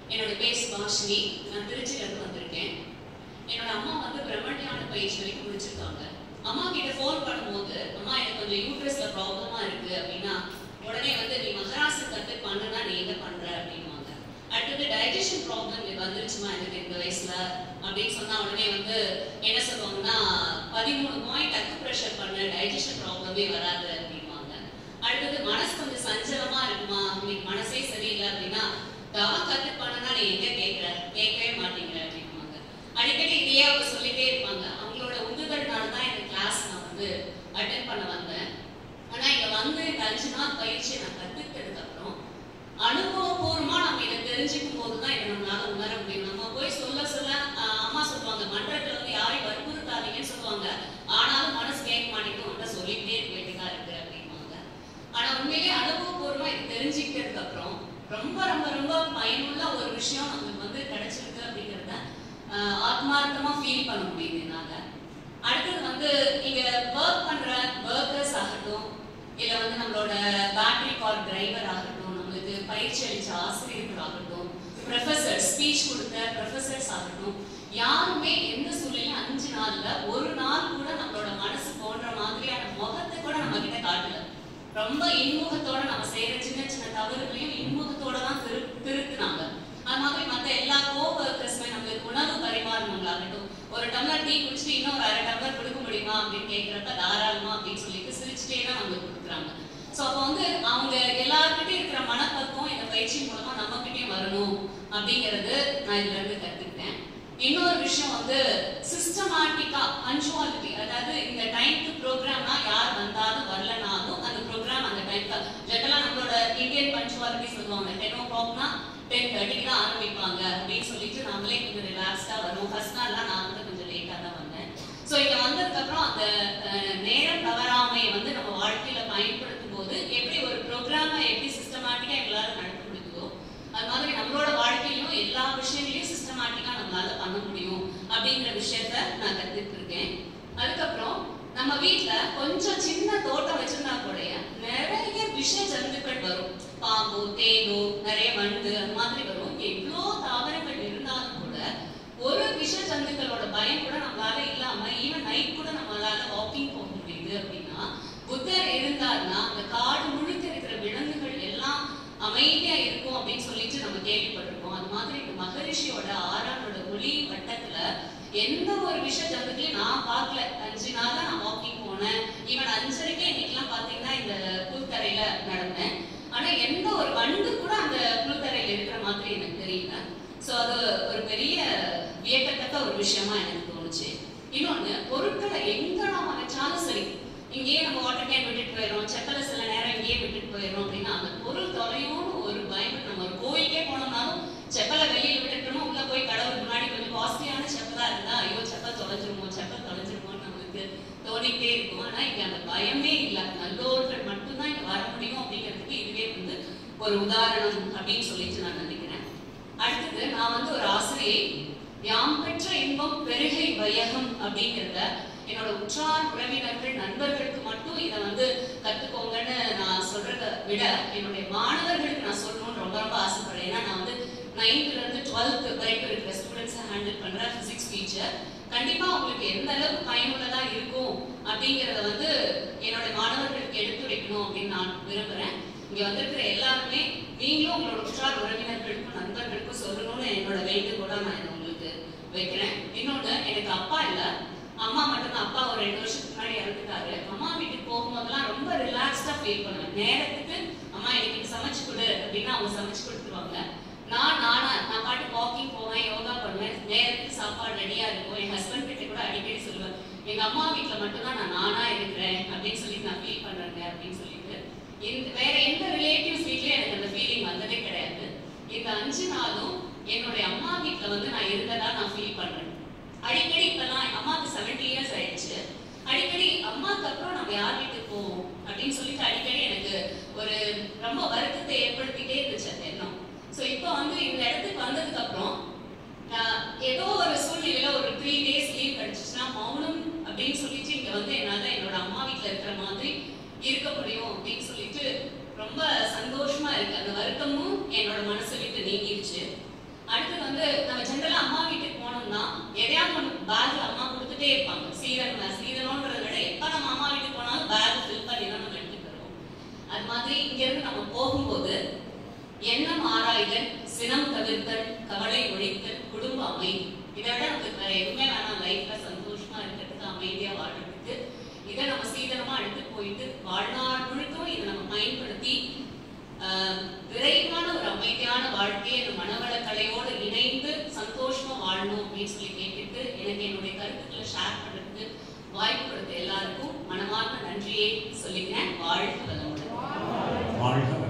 என்னோட பேர் சுபாஷினி நான் திருச்சியில இருந்து வந்திருக்கேன் என்னோட அம்மா வந்து பிரம்மஞான பயிற்சி வரைக்கும் முடிச்சிருக்காங்க அம்மா கிட்ட ஃபோன் பண்ணும்போது அம்மா எனக்கு கொஞ்சம் யூட்ரஸ்ல ப்ராப்ளமா இருக்கு அப்படின்னா உடனே வந்து நீ மகராசன் கத்து பண்ணுனா நீ என்ன பண்ற அப்படின்னுவாங்க அடுத்தது டைஜஷன் ப்ராப்ளம் வந்துருச்சுமா எனக்கு இந்த வயசுல அப்படின்னு சொன்னா உடனே வந்து என்ன சொல்லுவாங்கன்னா பதிமூணு பாயிண்ட் அக்கு ப்ரெஷர் பண்ணு டைஜஷன் ப்ராப்ளமே வராது அப்படின்வாங்க அடுத்தது மனசு கொஞ்சம் சஞ்சலமா இருக்குமா இன்னைக்கு மனசே சரியில்லை அப்படின்னா தவம் கத்து பண்ணனா நீ எங்க கேட்கிற கேட்கவே மாட்டேங்கிற அப்படின்வாங்க அடிக்கடி இதையே அவங்க சொல்லிட்டே இருப்பாங்க அவங்களோட உந்துதல்னால தான் இந்த கிளாஸ் நான் வந்து அட்டென்ட் பண்ண வந்தேன் ஆனா இங்க வந்து இந்த அஞ்சு நாள் பயிற்சியை நான் கத்துக்கிட்டதுக்கு அப்புறம் அனுபவபூர்வமா நம்ம இதை தெரிஞ்சுக்கும் போது தான் இதை நம்மளால உணர முடியும் நம்ம போய் சொல்ல சொல்ல ஆஹ் அம்மா சொல்லுவாங்க மன்றத்துல வந்து யாரையும் வற்புறுத்தாதீங்கன்னு சொல்லுவாங்க ஆனாலும் மனசு கேட்க மாட்டேங்குது உன்கிட்ட சொல்லிட்டே இருக்க வேண்டியதா இருக்கு அப்படின்வாங்க ஆனா உண்மையிலேயே அனுபவபூர்வமா இது தெரிஞ்சுக்கிட்டதுக்கு அப்புறம் ரொம்ப ரொம்ப ரொம்ப பயனுள்ள ஒரு விஷயம் நமக்கு வந்து கிடைச்சிருக்கு அப்படிங்கிறத ஆஹ் ஆத்மார்த்தமா ஃபீல் பண்ண முடியுது என்னால அடுத்தது வந்து இங்க ஒர்க் பண்ற ஒர்க்கர்ஸ் ஆகட்டும் இல்ல வந்து நம்மளோட பேட்டரி கார் டிரைவர் ஆகட்டும் நம்மளுக்கு பயிற்சி அளிச்ச ஆசிரியர்கள் ஆகட்டும் ப்ரொஃபசர் ஸ்பீச் கொடுத்த ப்ரொஃபசர்ஸ் ஆகட்டும் யாருமே எந்த சூழ்நிலையும் அஞ்சு நாள்ல ஒரு நாள் கூட நம்மளோட மனசு போன்ற மாதிரியான முகத்தை கூட நம்ம கிட்ட காட்டல ரொம்ப இன்முகத்தோட நம்ம செய்யற சின்ன சின்ன தவறுகளையும் இன்முகத்தோட தான் திரு திருத்துனாங்க அது மாதிரி மத்த எல்லா கோ ஒர்க்கர்ஸுமே நம்மளுக்கு உணவு பரிமாறினவங்களாகட்டும் ஒரு டம்ளர் டீ குடிச்சிட்டு இன்னும் ஒரு அரை டம்ளர் கொடுக்க முடியுமா அப்படின்னு கேட்கிறப்ப தாராளமா அப்படின்னு சொல்லிட்டு சிரிச்சுட்டே தான் நம்மளுக்கு கொடுக்குறாங்க ஸோ அப்போ வந்து அவங்க எல்லாருக்கிட்டையும் இருக்கிற மனப்பக்குவம் இந்த பயிற்சி மூலமா நம்ம கிட்டயும் வரணும் அப்படிங்கிறது நான் இதுல இருந்து கத்துக்கிட்டேன் இன்னொரு விஷயம் வந்து சிஸ்டமேட்டிக்கா பஞ்சுவாலிட்டி அதாவது இந்த டைம்க்கு ப்ரோக்ராம்னா யார் வந்தாலும் வரலனாலும் அந்த ப்ரோக்ராம் அந்த டைம்க்கு ஜெனரலா நம்மளோட இந்தியன் பஞ்சுவாலிட்டி சொல்லுவாங்க டென் ஓ கிளாக்னா டென் தேர்ட்டிக்கு தான் ஆரம்பிப்பாங்க அப்படின்னு சொல்லிட்டு நாங்களே கொஞ்சம் ரிலாக்ஸ்டா வரும் ஃபர்ஸ்ட் நாள்லாம் நான் வந்து கொஞ்சம் லேட்டா தான் வந்தேன் ஸோ இங்க வந்ததுக்கு அப்புறம் அந்த அஹ், நேரம் தவறாமையை வந்து நம்ம வாழ்க்கையில பயன்படுத்தும் போது எப்படி ஒரு ப்ரோக்ராமை எப்படி சிஸ்டமேட்டிக்கா எங்களால நடத்த முடியுதோ அது மாதிரி நம்மளோட வாழ்க்கையிலும் எல்லா விஷயங்களையும் சிஸ்டமேட்டிக்கா நம்மளால பண்ண முடியும் அப்படிங்கிற விஷயத்த நான் கத்துட்டு இருக்கேன் அதுக்கப்புறம் நம்ம வீட்ல கொஞ்சம் சின்ன தோட்டம் வச்சிருந்தா கூட நிறைய விஷ ஜந்துக்கள் வரும் பாம்பு தேனோ நிறைய வண்டு அந்த மாதிரி வரும் எவ்வளோ தாவரங்கள் இருந்தாலும் கூட ஒரு விஷ ஜந்துக்களோட பயம் கூட நம்மளால இல்லாம ஈவன் நைட் கூட நம்மளால வாக்கிங் போக முடியுது அப்படின்னா புத்தர் இருந்தாருன்னா அந்த காடு முழுக்க இருக்கிற விலங்குகள் எல்லாம் அமைதியா இருக்கும் அப்படின்னு சொல்லிட்டு நம்ம கேள்விப்பட்டிருக்கோம் அது மாதிரி இந்த மகரிஷியோட ஆறானோட ஒளி வட்டத்துல எந்த ஒரு விஷ ஜந்துக்களையும் நான் பார்க்கல அஞ்சு நாள் தான் நான் வாக்கிங் போனேன் ஈவன் அஞ்சரைக்கே இன்னைக்கெல்லாம் பாத்தீங்கன்னா இந்த புல்தரையில நடந்தேன் ஆனா எந்த ஒரு வண்டு கூட அந்த புல்தரையில இருக்கிற மாதிரி எனக்கு தெரியல சோ அது ஒரு பெரிய வியக்கத்தக்க ஒரு விஷயமா எனக்கு தோணுச்சு இன்னொன்னு பொருட்களை எங்க நாம வச்சாலும் சரி இங்கேயே நம்ம வாட்டர் கேன் விட்டுட்டு போயிடும் செப்பலை சில நேரம் இங்கேயே விட்டுட்டு போயிடும் அப்படின்னா அந்த பொருள் தொலையும்னு ஒரு பயம் நம்ம ஒரு கோயிலுக்கே போனோம்னாலும் செப்பலை வெளியில விட்டுட்டோமோ உள்ள போய் கடவுள் முன்னாடி கொஞ்சம் காஸ்ட்லியான செப்பலா இருந்தா ஐயோ செப்பல் தொலைஞ்சிருமோ செப்பல் தொலைஞ்சிருமோன்னு நம்மளுக்கு தோணிக்கிட்டே இருக்கும் ஆனா இங்க அந்த பயமே இல்லை நல்லோர்கள் மட்டும்தான் இங்க வர முடியும் அப்படிங்கிறதுக்கு இதுவே வந்து ஒரு உதாரணம் அப்படின்னு சொல்லிட்டு நான் நினைக்கிறேன் அடுத்தது நான் வந்து ஒரு ஆசிரியை யாம் பெற்ற இன்பம் பெருகை வையகம் அப்படிங்கிறத என்னோட உற்றார் உறவினர்கள் நண்பர்களுக்கு மட்டும் இதை வந்து கத்துக்கோங்கன்னு நான் சொல்றதை விட என்னுடைய மாணவர்களுக்கு நான் சொல்லணும்னு ரொம்ப ரொம்ப ஆசைப்படுறேன் ஏன்னா நான் வந்து நைன்த்ல இருந்து டுவெல்த் வரைக்கும் இருக்கிற ஸ்டூடெண்ட்ஸை ஹேண்டில் பண்ற பிசிக்ஸ் டீச்சர் கண்டிப்பா உங்களுக்கு எந்த அளவுக்கு பயனுள்ளதா இருக்கும் அப்படிங்கறத வந்து என்னோட மாணவர்களுக்கு எடுத்துரைக்கணும் அப்படின்னு நான் விரும்புறேன் இங்க வந்திருக்கிற எல்லாருமே நீங்களும் உங்களோட உற்றார் உறவினர்களுக்கும் நண்பர்களுக்கும் சொல்லணும்னு என்னோட வேண்டுகோளா நான் இதை உங்களுக்கு வைக்கிறேன் இன்னொன்னு எனக்கு அப்பா இல்ல அம்மா மட்டும்தான் அப்பா ஒரு ரெண்டு வருஷத்துக்கு முன்னாடி இறந்துட்டாரு அம்மா வீட்டுக்கு போகும்போதெல்லாம் ரொம்ப ரிலாக்ஸ்டா ஃபீல் பண்ணுவேன் நேரத்துக்கு அம்மா எனக்கு இது சமைச்சு கொடு அப்படின்னு அவங்க சமைச்சு கொடுத்துருவாங்க நான் நானா நான் பாட்டு வாக்கிங் போவேன் யோகா பண்ணுவேன் நேரத்துக்கு சாப்பாடு ரெடியா இருக்கும் என் ஹஸ்பண்ட் கிட்ட கூட அடிக்கடி சொல்லுவேன் எங்க அம்மா வீட்ல மட்டும்தான் நான் நானா இருக்கிறேன் அப்படின்னு சொல்லி நான் ஃபீல் பண்றேங்க அப்படின்னு சொல்லிட்டு இந்த வேற எந்த ரிலேட்டிவ்ஸ் வீட்லயும் எனக்கு அந்த ஃபீலிங் வந்ததே கிடையாது இந்த அஞ்சு நாளும் என்னுடைய அம்மா வீட்ல வந்து நான் இருந்ததா நான் ஃபீல் பண்றேன் அடிக்கடி இப்பெல்லாம் எங்க அம்மாவுக்கு செவன்டி இயர்ஸ் ஆயிடுச்சு அடிக்கடி அம்மாக்கு அப்புறம் நம்ம யார் வீட்டுக்கு போவோம் அப்படின்னு சொல்லிட்டு அடிக்கடி எனக்கு ஒரு ரொம்ப வருத்தத்தை ஏற்படுத்திட்டே இருந்துச்சு அந்த எண்ணம் ஸோ இப்போ வந்து இந்த இடத்துக்கு வந்ததுக்கு அப்புறம் நான் ஏதோ ஒரு சூழ்நிலையில ஒரு த்ரீ டேஸ் லீவ் கிடைச்சிச்சுன்னா மௌனம் அப்படின்னு சொல்லிட்டு இங்க வந்து என்னால என்னோட அம்மா வீட்ல இருக்கிற மாதிரி இருக்க முடியும் அப்படின்னு சொல்லிட்டு ரொம்ப சந்தோஷமா இருக்கு அந்த வருத்தமும் என்னோட மனசை விட்டு நீங்கிருச்சு அடுத்து வந்து நம்ம ஜென்ரலா அம்மா வீட்டுக்கு போனோம்னா எதையாவது ஒன்று பேக்ல அம்மா கொடுத்துட்டே இருப்பாங்க சீதனம் சீதனம்ன்றதை விட எப்ப நம்ம அம்மா வீட்டுக்கு போனாலும் பேக் ஃபில் பண்ணி தான் நம்ம எடுத்துட்டு வருவோம் அது மாதிரி இங்க இருந்து நம்ம போகும்போது எண்ணம் ஆராய்தல் சினம் தவிர்த்தல் கவலை ஒழித்தல் குடும்ப அமைதி இதை விட நமக்கு வேற எதுவுமே வேணாம் லைஃப்ல சந்தோஷமா இருக்கிறதுக்கு அமைதியா வாழ்றதுக்கு இதை நம்ம சீதனமா எடுத்துட்டு போயிட்டு வாழ்நாள் முழுக்கவும் இதை நம்ம பயன்படுத்தி ஆஹ், விரைவான ஒரு அமைதியான வாழ்க்கையை இந்த மனவள கலையோடு இணைந்து சந்தோஷமா வாழணும் அப்படின்னு சொல்லி கேட்டுட்டு எனக்கு என்னுடைய கருத்துக்களை ஷேர் பண்றதுக்கு வாய்ப்பு கொடுத்த எல்லாருக்கும் மனமார்ந்த நன்றியை சொல்லிக்கிறேன் வாழ்க வளமுடன் வாழ்க